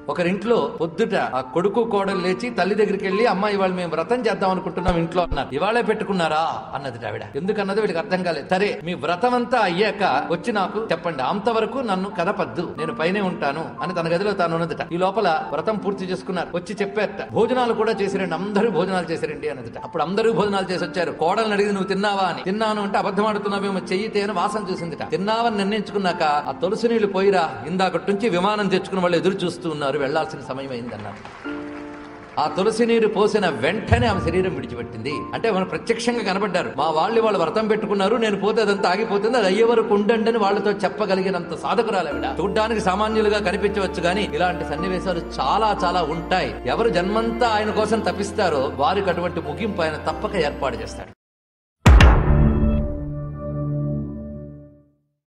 ఒకరింట్లో పొద్దుట ఆ కొడుకు కోడలు లేచి తల్లి దగ్గరికి వెళ్ళి అమ్మాయి వాళ్ళు మేము వ్రతం చేద్దాం అనుకుంటున్నాం ఇంట్లో అన్నారు ఇవాళే పెట్టుకున్నారా అన్నది ఆవిడ ఎందుకన్నది వీడికి అర్థం కాలేదు సరే మీ వ్రతం అంతా అయ్యాక వచ్చి నాకు చెప్పండి అంతవరకు నన్ను కదపద్దు నేను పైనే ఉంటాను అని తన గదిలో తాను ఉన్నదట ఈ లోపల వ్రతం పూర్తి చేసుకున్నారు వచ్చి చెప్పారట భోజనాలు కూడా చేసిరండి అందరూ భోజనాలు చేసిరండి అన్నదట అప్పుడు అందరూ భోజనాలు చేసి వచ్చారు కోడల్ని అడిగి నువ్వు తిన్నావా అని తిన్నాను అంటే అబద్ధం ఆడుతున్నావేమో చెయ్యితే అని వాసన చూసిందిట తిన్నావని నిర్ణయించుకున్నాక ఆ తులసి నీళ్లు పోయిరా ఇందాకటి నుంచి విమానం తెచ్చుకుని వాళ్ళు ఎదురు చూస్తూ ఉన్నారు వెళ్లాల్సిన సమయం అయిందన్నారు ఆ తులసి నీరు పోసిన వెంటనే ఆమె శరీరం విడిచిపెట్టింది అంటే మనం ప్రత్యక్షంగా కనబడ్డారు మా వాళ్ళు వాళ్ళు వ్రతం పెట్టుకున్నారు నేను పోతే అదంతా ఆగిపోతుంది అది అయ్యే వరకు ఉండండి అని వాళ్ళతో చెప్పగలిగినంత సాధకురాలవిడ చూడ్డానికి సామాన్యులుగా కనిపించవచ్చు కానీ ఇలాంటి సన్నివేశాలు చాలా చాలా ఉంటాయి ఎవరు జన్మంతా ఆయన కోసం తప్పిస్తారో వారికి అటువంటి ముగింపు ఆయన తప్పక ఏర్పాటు చేస్తాడు